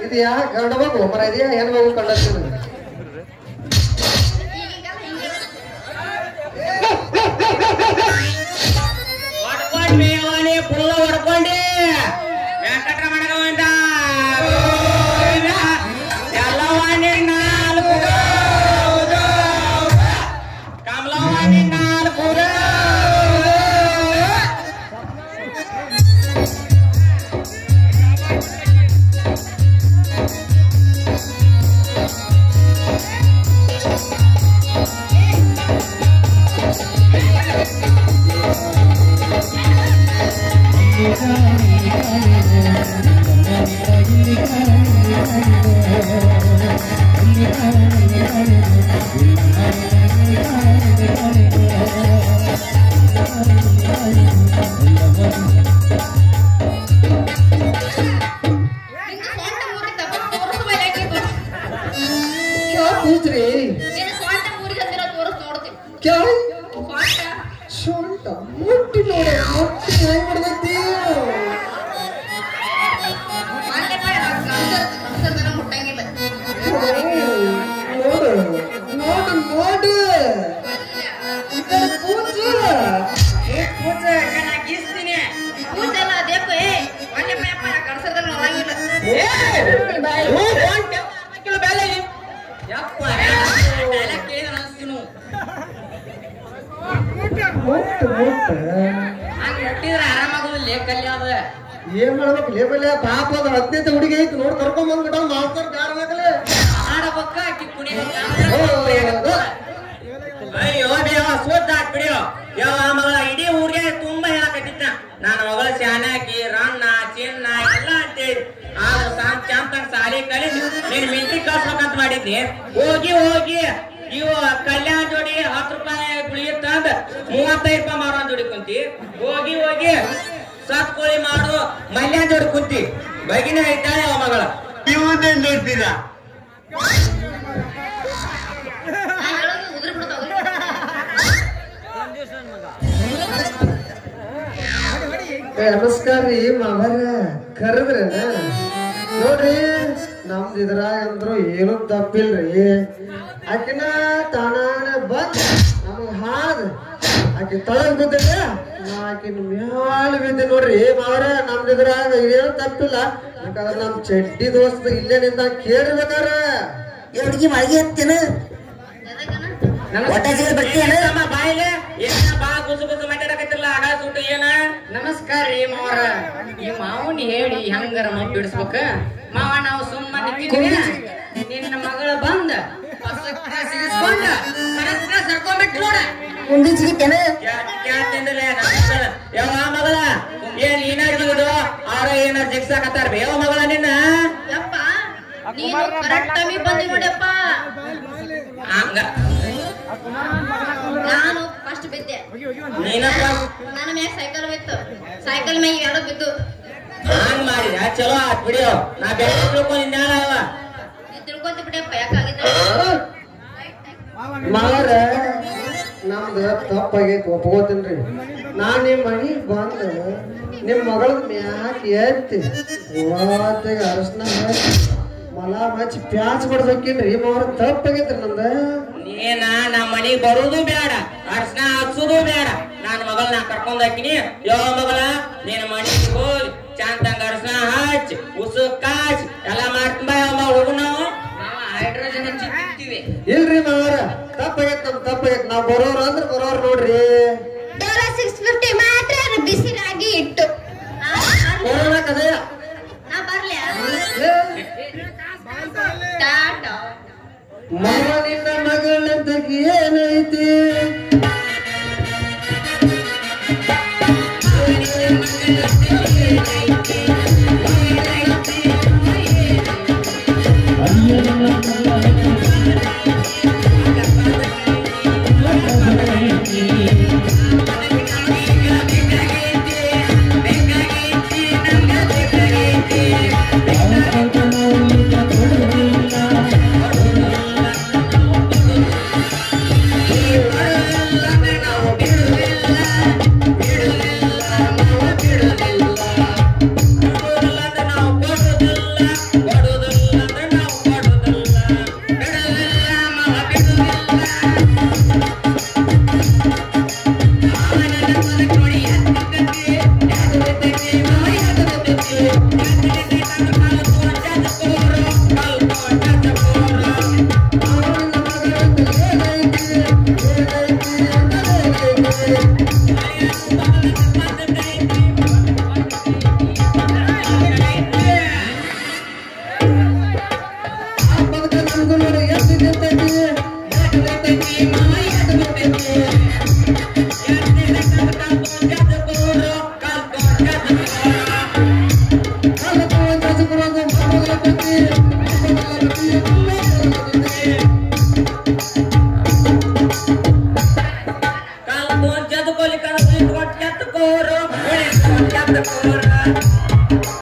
ಇದೆಯಾ ಗಂಡ ಮಗು ಮರ ಇದೆಯಾ ಹೆಣ್ಣು ಮಗು ಕಂಡಸ್ತೀನಿ ಹೊಡ್ಕೊಂಡ್ವಿ ಅವನೇ ಫುಲ್ಲ ಹೊಡ್ಕೊಂಡಿ ವೆಂಕಟರಮಣ ಗೋವಿಂದ ಗೋವಿಂದ. ಎಲ್ಲವಾಣಿ ನಾಲ್ಕು ಕಮಲವಾಣಿ ನಾಲ್ಕು ಕ್ಯಾ ಕೂತ್ರಿ ಕ್ಯಾ ಸೊಂಟ ಮುಟ್ಟಿ ನೋಡ ಮುಟ್ಟಿ ಹೆಂಗ್ ಮಾಡ್ದೈತಿ ನೋಡು ನೋಡು ನೋಡು ಈ ಕಡೆ ಕೂತು ಮುಟ್ಟು ಮುಟ್ಟು ಆರಾಮಾಗೋದಿಲ್ಲ ಕಲ್ಯ ಅದ ಏನ್ ಮಾಡ್ಬೇಕು ಲೇಬಲ್ಯ ಪಾಪ ಅದ ಹದಿನೈದು ಹುಡುಗಿ ಐತಿ ನೋಡಿ ಕರ್ಕೊಂಡ್ ಬಂದ್ಬಿಟ್ಟ ಮಾಸ್ತರ್ ಕಾರಣಕ್ಕಲೆ ಆಡಬೇಕ ಆಕಿ ಕುಣಿಬೇಕ ಅಯ್ಯೋ ದೇವ ಸೋತ ಬಿಡಿಯೋ ಯಾವ ಮಗಳ ಇಡೀ ಊರಿಗೆ ತುಂಬಾ ಹೇಳಕತ್ತಿದ್ದ ನನ್ನ ಮಗಳ ಶಾನಾಕಿ ರಣ್ಣ ಚಿನ್ನ ಎಲ್ಲ ಅಂತೇಳಿ ಆಗ ಸಾಂಗ್ ಚಾಂತಂಗ್ ಸಾಲಿ ಕಲಿಸಿ ನೀನ್ ಮಿಂಟ್ರಿ ಕಳ್ಸ್ಬೇಕಂತ ಮಾಡಿದ್ನಿ ಹೋಗಿ ಹೋಗಿ ಇವ ಕಲ್ಯಾಣ ಜೋಡಿ ಹತ್ತು ರೂಪಾಯಿ ಗುಳಿಗೆ ತಂದ್ ಮೂವತ್ತೈದು ರೂಪಾಯಿ ಮಾರೋ ಜೋಡಿ ಕುಂತಿ ಹೋಗಿ ಹೋಗಿ ಸತ್ ಕೋಳಿ ಮಾಡು ಮಲ್ಯಾಣ ಜೋಡಿ ಕುಂತಿ ಬಗಿನ ಐತಾಳೆ ಅವ ಮಗಳ ಇವನ್ನೇ ನೋಡ್ತೀರಾ ಏ, ನಮಸ್ಕಾರ ರೀ ಮಾವರ ಕರೆದ್ರೇನ ನೋಡ್ರಿ ನಮ್ದು ಇದ್ರಾಗ ಅಂದ್ರು ಏನು ತಪ್ಪಿಲ್ರಿ ಆಕಿನ ತಾನಾನ ಬಂದ್ ನಮಗ್ ಹಾದ್ ಆಕಿ ತಳಗ್ ಬಿದ್ದಿಲ್ಲ ನಾ ಆಕಿನ ಮ್ಯಾಲ ಬಿದ್ದೆ ನೋಡ್ರಿ ಮಾವರ ನಮ್ದು ಇದ್ರಾಗ ಏನು ತಪ್ಪಿಲ್ಲ ಯಾಕಂದ್ರ ನಮ್ ಚಡ್ಡಿ ದೋಸ್ತ ಇಲ್ಲೇ ನಿಂತ ಕೇಳಿರ್ಬೇಕಾರ ಹುಡುಗಿ ಮಳಗೆ ಎತ್ತೇನ ಹೊಟ್ಟೆ ಸಿಗಲ್ ಬರ್ತೀಯನ ನಮ್ಮ ಬಾಯಿಲೆ ಏನ ಬಾ ಗುಸು ಗುಸು ಮಾತಾಡಕತ್ತಿಲ್ಲ ಆಗ ಸುಟ್ಟು ಏನ ನಮಸ್ಕಾರ ರೀ ಮಾವರ ಈ ಮಾವನ್ ಹೇಳಿ ಹೆಂಗಾರ ಮಗ್ ಬಿಡಿಸ್ಬೇಕ ಮಾವ ನಾವು ಸುಮ್ಮನೆ ನಿಂತಿದ್ವಿ ನಿನ್ನ ಮಗಳ ಬಂದ ಹೊಸಕ್ಕ ಸಿಗಿಸ್ಕೊಂಡ ಕರೆಕ್ಟ್ ಸರ್ಕೊಂಡ್ಬಿಟ್ಟು ನೋಡ ಉಂಡಿ ಸಿಗಿತ್ತೇನ ಯಾಕೆಂದ್ರೆ ಯಾವ ಮಗಳ ಏನ್ ಏನಾಗಿರುವುದು ಆರ ಏನಾರ ಜಿಗ್ಸಾಕತ್ತಾರ ಬೇ ಯಾವ ಮಗಳ ನಿನ್ನ ಯಪ್ಪ ನೀನು ಕರೆಕ್ಟ್ ಟೈಮಿಗೆ ಬಂದಿ ನೋಡಪ್ಪ ಹಂಗ ನಾನು ಫಸ್ಟ್ ಬಿದ್ದೆ ನೀನಪ್ಪ ನನ್ನ ಮ್ಯಾಗ ಸೈಕಲ್ ಬಿತ್ತು ಸೈಕಲ್ ಮ್ಯಾಗ ಎರಡು ಬಿದ್ದು ಹಂಗ್ ಮಾಡಿದ ಚಲೋ ಆತ್ ಬಿಡಿಯೋ ನಾ ಬೇರೆ ತಿಳ್ಕೊಂಡಿದ್ದ ಅವ ನೀ ತಿಳ್ಕೊಂತ ಬಿಡಪ್ಪ ಯಾಕಾಗಿದ್ದ ಮಾರ ನಮ್ದು ತಪ್ಪಾಗೈತಿ ಒಪ್ಕೋತೀನ್ರಿ ನಾನ್ ನಿಮ್ ಮನಿಗ್ ಬಂದ ನಿಮ್ ಮಗಳ ಮ್ಯಾಕ್ ಎತ್ತಿ ಓತೆಗ ಅರಶಿನ ಹಚ್ಚಿ ಮಲ ಹಚ್ಚಿ ಪ್ಯಾಚ್ ಬಡ್ಬೇಕೇನ್ರಿ ಮಾವ್ರ ತಪ್ಪಾಗೈತ್ರಿ ನಮ್ದ ನೀನ ನಮ್ಮ ಮನಿಗ್ ಬರುದು ಬೇಡ ಅರ್ಶನ ಹಚ್ಚುದು ಬೇಡ ನನ್ನ ಮಗಳನ್ನ ಕರ್ಕೊಂಡ್ ಹಾಕಿನಿ ಯೋ ಮಗಳ ನಿನ್ನ ಮನಿಗೆ ಹೋಗಿ ಚಂದಂಗ ಅರ್ಶನ ಹಚ್ಚಿ ಉಸು ಕಾಚ್ ಎಲ್ಲ ಮಾಡ್ಕೊಂಬ ಹೋಗು ನಾವು ಹೈಡ್ರೋಜನ್ ಹಚ್ಚಿರ್ತೀವಿ ಇಲ್ರಿ ಮಾವ್ರ ತಪ್ಪಾಗೈತ್ ನಮ್ ತಪ್ಪಾಗೈತ್ ನಾವ್ ಬರೋರ್ ಅಂದ್ರ ಬರೋರ್ ನೋಡ್ರಿ ಡೋಲೋ ಸಿಕ್ಸ್ ಫಿಫ್ಟಿ ಮಾತ್ರ ಬಿಸಿರಾಗಿ ಇಟ್ಟು ಕೊರೋನಾ ಕದೇ ನಾ ಬರ್ಲ್ಯಾ ಏ, ಟಾಟಾ ಮಾವ ನಿನ್ನ ಮಗಳಂತ ಏನೈತಿ ಕೋರು ಉಳಿದು ಕೋರು